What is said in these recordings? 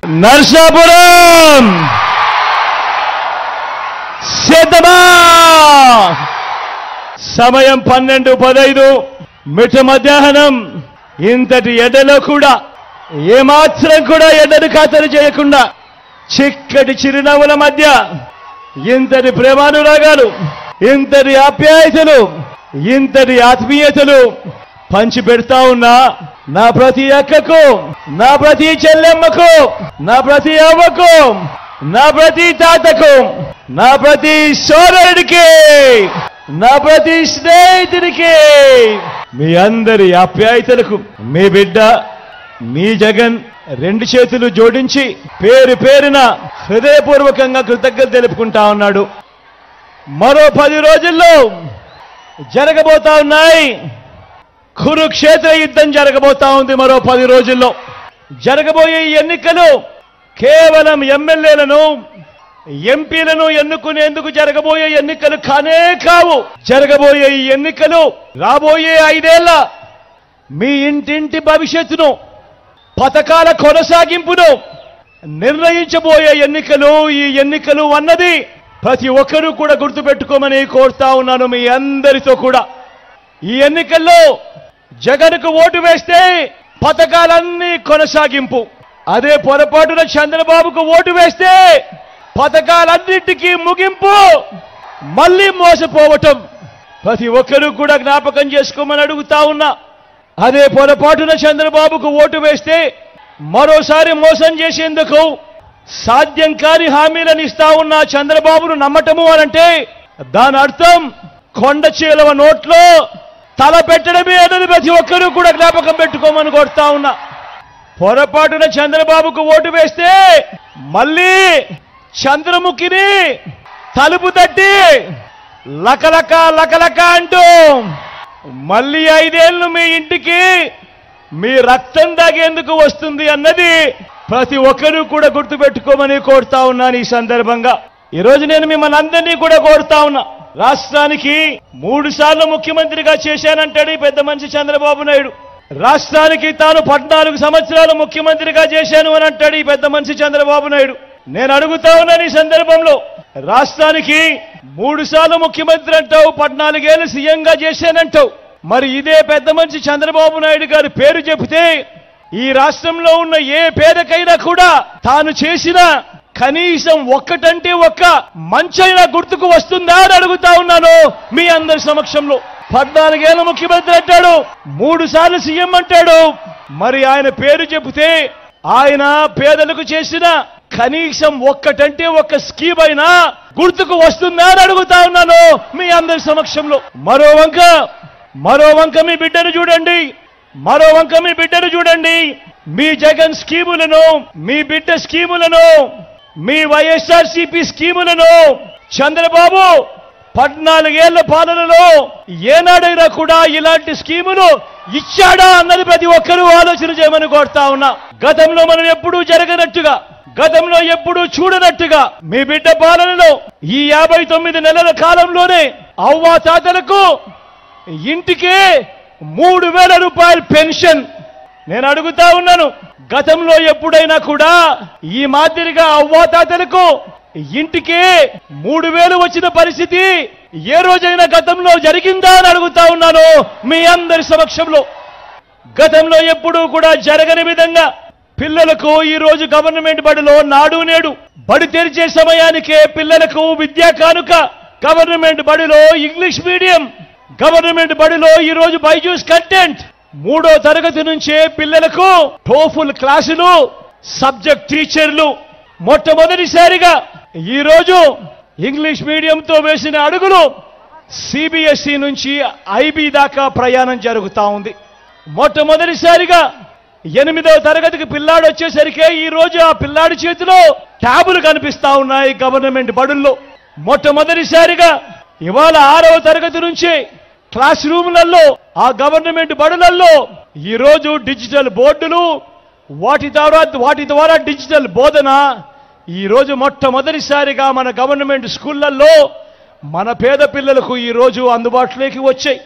నర్సాపురం సిద్ధమా సమయం పన్నెండు పదైదు మిట మధ్యాహ్నం ఇంతటి ఎడలో కూడా ఏమాత్రం కూడా ఎడను ఖాతరు చేయకుండా చిక్కటి చిరునవ్వుల మధ్య ఇంతటి ప్రేమానురాగాలు ఇంతటి ఆప్యాయతలు ఇంతటి ఆత్మీయతలు పంచి పెడతా ఉన్నా నా ప్రతి అక్కకు నా ప్రతి చెల్లెమ్మకు నా ప్రతి అవ్వకు నా ప్రతి తాతకు నా ప్రతి సోదరుడికి నా ప్రతి స్నేహితుడికి మీ అందరి ఆప్యాయతలకు మీ బిడ్డ మీ జగన్ రెండు చేతులు జోడించి పేరు పేరున హృదయపూర్వకంగా కృతజ్ఞత తెలుపుకుంటా ఉన్నాడు మరో పది రోజుల్లో జరగబోతా ఉన్నాయి కురుక్షేత్ర యుద్ధం జరగబోతా ఉంది మరో పది రోజుల్లో జరగబోయే ఈ ఎన్నికలు కేవలం ఎమ్మెల్యేలను ఎంపీలను ఎన్నుకునేందుకు జరగబోయే ఎన్నికలు కానే కావు జరగబోయే ఈ ఎన్నికలు రాబోయే ఐదేళ్ల మీ ఇంటింటి భవిష్యత్తును పథకాల కొనసాగింపును నిర్ణయించబోయే ఎన్నికలు ఈ ఎన్నికలు అన్నది ప్రతి ఒక్కరూ కూడా గుర్తుపెట్టుకోమని కోరుతా ఉన్నాను మీ అందరితో కూడా ఈ ఎన్నికల్లో జగన్కు ఓటు వేస్తే పథకాలన్నీ కొనసాగింపు అదే పొరపాటున చంద్రబాబుకు ఓటు వేస్తే పథకాలన్నింటికీ ముగింపు మళ్ళీ మోసపోవటం ప్రతి ఒక్కరూ కూడా జ్ఞాపకం చేసుకోమని అడుగుతా ఉన్నా అదే పొరపాటున చంద్రబాబుకు ఓటు వేస్తే మరోసారి మోసం చేసేందుకు సాధ్యం కాని హామీలను ఇస్తా ఉన్న చంద్రబాబును నమ్మటము అనంటే దాని అర్థం కొండ చీలవ నోట్లో తల పెట్టడమే అన్నది ప్రతి ఒక్కరూ కూడా జ్ఞాపకం పెట్టుకోమని కొడతా ఉన్నా పొరపాటున చంద్రబాబుకు ఓటు వేస్తే మళ్ళీ చంద్రముఖిని తలుపు తట్టి లకలక లకలక అంటూ మళ్ళీ ఐదేళ్లు మీ ఇంటికి మీ రక్తం దాగేందుకు వస్తుంది అన్నది ప్రతి ఒక్కరూ కూడా గుర్తుపెట్టుకోమని కోరుతా ఉన్నాను ఈ సందర్భంగా ఈ రోజు నేను మిమ్మల్ని అందరినీ కూడా కోరుతా ఉన్నా రాష్ట్రానికి మూడు సార్లు ముఖ్యమంత్రిగా చేశానంటాడు ఈ పెద్ద మనిషి చంద్రబాబు నాయుడు రాష్ట్రానికి తాను పద్నాలుగు సంవత్సరాలు ముఖ్యమంత్రిగా చేశాను అని అంటాడు ఈ పెద్ద మనిషి చంద్రబాబు నాయుడు నేను అడుగుతా ఉన్నాను ఈ సందర్భంలో రాష్ట్రానికి మూడు సార్లు ముఖ్యమంత్రి అంటావు పద్నాలుగేళ్ళు సీఎంగా చేశానంటావు మరి ఇదే పెద్ద మనిషి చంద్రబాబు నాయుడు గారి పేరు చెబితే ఈ రాష్ట్రంలో ఉన్న ఏ పేదకైనా కూడా తాను చేసిన కనీసం ఒక్కటంటే ఒక్క మంచైనా గుర్తుకు వస్తుందా అని అడుగుతా ఉన్నాను మీ అందరి సమక్షంలో పద్నాలుగేళ్ల ముఖ్యమంత్రి అంటాడు మూడు సార్లు సీఎం అంటాడు మరి ఆయన పేరు చెబితే ఆయన పేదలకు చేసిన కనీసం ఒక్కటంటే ఒక్క స్కీమ్ అయినా గుర్తుకు వస్తుందా అని అడుగుతా ఉన్నాను మీ అందరి సమక్షంలో మరో వంక మరో వంక మీ బిడ్డను చూడండి మరో వంక మీ బిడ్డను చూడండి మీ జగన్ స్కీములను మీ బిడ్డ స్కీములను మీ వైఎస్ఆర్సీపీ స్కీములను చంద్రబాబు పద్నాలుగేళ్ల పాలనలో ఏనాడైనా కూడా ఇలాంటి స్కీములు ఇచ్చాడా అన్నది ప్రతి ఒక్కరూ ఆలోచన చేయమని కోరుతా ఉన్నా గతంలో మనం ఎప్పుడూ జరగనట్టుగా గతంలో ఎప్పుడూ చూడనట్టుగా మీ బిడ్డ పాలనలో ఈ యాభై తొమ్మిది నెలల కాలంలోనే అవ్వా తాతలకు ఇంటికి మూడు వేల రూపాయల పెన్షన్ నేను అడుగుతా ఉన్నాను గతంలో ఎప్పుడైనా కూడా ఈ మాదిరిగా అవ్వాతాతలకు ఇంటికి మూడు వేలు వచ్చిన పరిస్థితి ఏ రోజైనా గతంలో జరిగిందా అని అడుగుతా ఉన్నాను మీ అందరి సమక్షంలో గతంలో ఎప్పుడూ కూడా జరగని విధంగా పిల్లలకు ఈ రోజు గవర్నమెంట్ బడిలో నాడు నేడు బడి తెరిచే సమయానికే పిల్లలకు విద్యా కానుక గవర్నమెంట్ బడిలో ఇంగ్లీష్ మీడియం గవర్నమెంట్ బడిలో ఈ రోజు బైజూస్ కంటెంట్ మూడో తరగతి నుంచే పిల్లలకు టోఫుల్ క్లాసులు సబ్జెక్ట్ టీచర్లు మొట్టమొదటిసారిగా ఈ రోజు ఇంగ్లీష్ మీడియంతో వేసిన అడుగులు సిబిఎస్ఈ నుంచి ఐబీ దాకా ప్రయాణం జరుగుతా ఉంది మొట్టమొదటిసారిగా ఎనిమిదవ తరగతికి పిల్లాడు వచ్చేసరికి ఈ రోజు ఆ పిల్లాడి చేతిలో ట్యాబులు కనిపిస్తా ఉన్నాయి గవర్నమెంట్ బడుల్లో మొట్టమొదటిసారిగా ఇవాళ ఆరవ తరగతి నుంచి క్లాస్ రూమ్లలో ఆ గవర్నమెంట్ బడులలో ఈ రోజు డిజిటల్ బోర్డులు వాటి ద్వారా వాటి ద్వారా డిజిటల్ బోధన ఈ రోజు మొట్టమొదటిసారిగా మన గవర్నమెంట్ స్కూళ్లలో మన పేద పిల్లలకు ఈ రోజు అందుబాటులోకి వచ్చాయి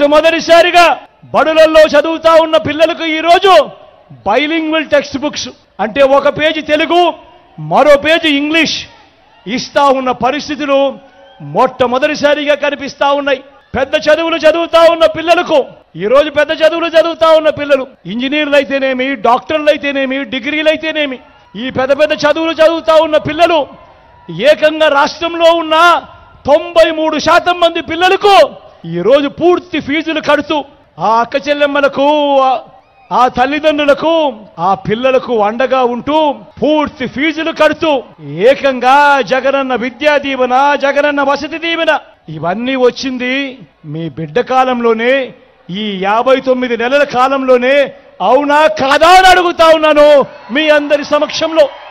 మొట్టమొదటిసారిగా బడులలో చదువుతా ఉన్న పిల్లలకు ఈ రోజు బైలింగ్వల్ టెక్స్ట్ బుక్స్ అంటే ఒక పేజీ తెలుగు మరో పేజీ ఇంగ్లీష్ ఇస్తా ఉన్న పరిస్థితులు మొట్టమొదటిసారిగా కనిపిస్తా ఉన్నాయి పెద్ద చదువులు చదువుతా ఉన్న పిల్లలకు ఈ రోజు పెద్ద చదువులు చదువుతా ఉన్న పిల్లలు ఇంజనీర్లు అయితేనేమి డాక్టర్లు అయితేనేమి డిగ్రీలు అయితేనేమి ఈ పెద్ద పెద్ద చదువులు చదువుతా ఉన్న పిల్లలు ఏకంగా రాష్ట్రంలో ఉన్న తొంభై మూడు శాతం మంది పిల్లలకు ఈ రోజు పూర్తి ఫీజులు కడుతూ ఆ అక్క చెల్లెమ్మలకు ఆ- ఆ తల్లిదండ్రులకు ఆ పిల్లలకు అండగా ఉంటూ పూర్తి ఫీజులు కడుతూ ఏకంగా జగనన్న విద్యా దీవెన జగనన్న వసతి దీవెన ఇవన్నీ వచ్చింది మీ బిడ్డ కాలంలోనే ఈ యాభై తొమ్మిది నెలల కాలంలోనే అవునా కాదా అని అడుగుతా ఉన్నాను మీ అందరి సమక్షంలో